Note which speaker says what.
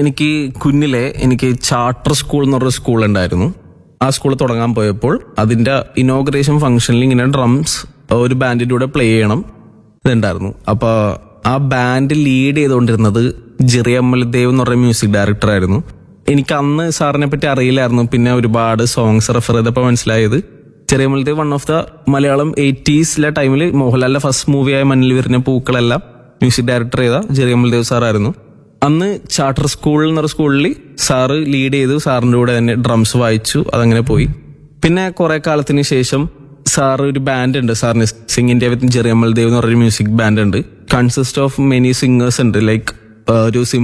Speaker 1: എനിക്ക് കുഞ്ഞിലെ എനിക്ക് ചാർട്ടർ സ്കൂൾ എന്ന് പറഞ്ഞ സ്കൂൾ ഉണ്ടായിരുന്നു ആ സ്കൂൾ തുടങ്ങാൻ പോയപ്പോൾ അതിന്റെ ഇനോഗ്രേഷൻ ഫംഗ്ഷനിൽ ഇങ്ങനെ ഡ്രംസ് ഒരു ബാൻഡിന്റെ കൂടെ പ്ലേ ചെയ്യണം ഇതുണ്ടായിരുന്നു അപ്പൊ ആ ബാൻഡ് ലീഡ് ചെയ്തുകൊണ്ടിരുന്നത് ജെറി അമൽദേവ് എന്ന് പറഞ്ഞ മ്യൂസിക് ഡയറക്ടർ ആയിരുന്നു എനിക്ക് അന്ന് സാറിനെ പറ്റി അറിയില്ലായിരുന്നു പിന്നെ ഒരുപാട് സോങ്സ് റെഫർ ചെയ്തപ്പോൾ മനസ്സിലായത് ചെറിയ Amaldev one of the Malayalam എയ്റ്റീസിലെ ടൈമിൽ മോഹൻലാലിന്റെ ഫസ്റ്റ് മൂവിയായ മണ്ണിൽ വരുന്ന പൂക്കളെല്ലാം മ്യൂസിക് ഡയറക്ടർ ചെയ്ത ജെറി അമൽദേവ് സാറായിരുന്നു അന്ന് ചാർട്ടർ സ്കൂൾ എന്ന് പറഞ്ഞ സ്കൂളിൽ സാറ് ലീഡ് ചെയ്തു സാറിന്റെ കൂടെ തന്നെ ഡ്രംസ് വായിച്ചു അതങ്ങനെ പോയി പിന്നെ കുറെ കാലത്തിന് ശേഷം സാർ ഒരു ബാൻഡ് ഉണ്ട് സാറിന് sing India with Jerry Amal Dev എന്ന് പറഞ്ഞൊരു മ്യൂസിക് ബാൻഡ് ഉണ്ട് കൺസിസ്റ്റ് ഓഫ് മെനി സിംഗേഴ്സ് ഉണ്ട് ലൈക്ക് ഒരു